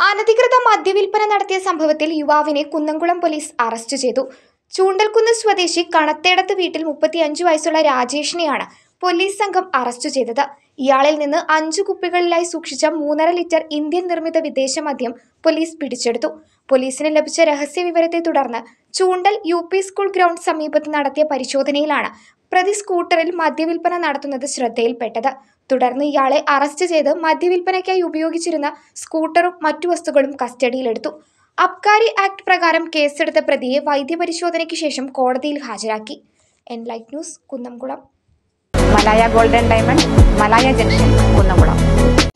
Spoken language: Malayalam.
അനധികൃത മദ്യവിൽപ്പന നടത്തിയ സംഭവത്തിൽ യുവാവിനെ കുന്നംകുളം പോലീസ് അറസ്റ്റ് ചെയ്തു ചൂണ്ടൽകുന്ന് സ്വദേശി കണത്തേടത്ത് വീട്ടിൽ മുപ്പത്തിയഞ്ച് വയസ്സുള്ള രാജേഷിനെയാണ് പോലീസ് സംഘം അറസ്റ്റ് ചെയ്തത് ഇയാളിൽ നിന്ന് അഞ്ചു കുപ്പികളിലായി സൂക്ഷിച്ച മൂന്നര ലിറ്റർ ഇന്ത്യൻ നിർമ്മിത വിദേശ മദ്യം പോലീസ് പിടിച്ചെടുത്തു പോലീസിന് ലഭിച്ച രഹസ്യ വിവരത്തെ തുടർന്ന് Choondal U P school ground സമീപത്ത് നടത്തിയ പരിശോധനയിലാണ് പ്രതി സ്കൂട്ടറിൽ മദ്യവിൽപ്പന നടത്തുന്നത് ശ്രദ്ധയിൽപ്പെട്ടത് തുടർന്ന് ഇയാളെ അറസ്റ്റ് ചെയ്ത് മദ്യവിൽപ്പനയ്ക്കായി ഉപയോഗിച്ചിരുന്ന സ്കൂട്ടറും മറ്റു വസ്തുക്കളും കസ്റ്റഡിയിലെടുത്തു അബ്കാരി ആക്ട് പ്രകാരം കേസെടുത്ത പ്രതിയെ വൈദ്യപരിശോധനയ്ക്ക് ശേഷം കോടതിയിൽ ഹാജരാക്കി N light news Kunnamkulam Malaya golden diamond Malaya junction Kunnamkulam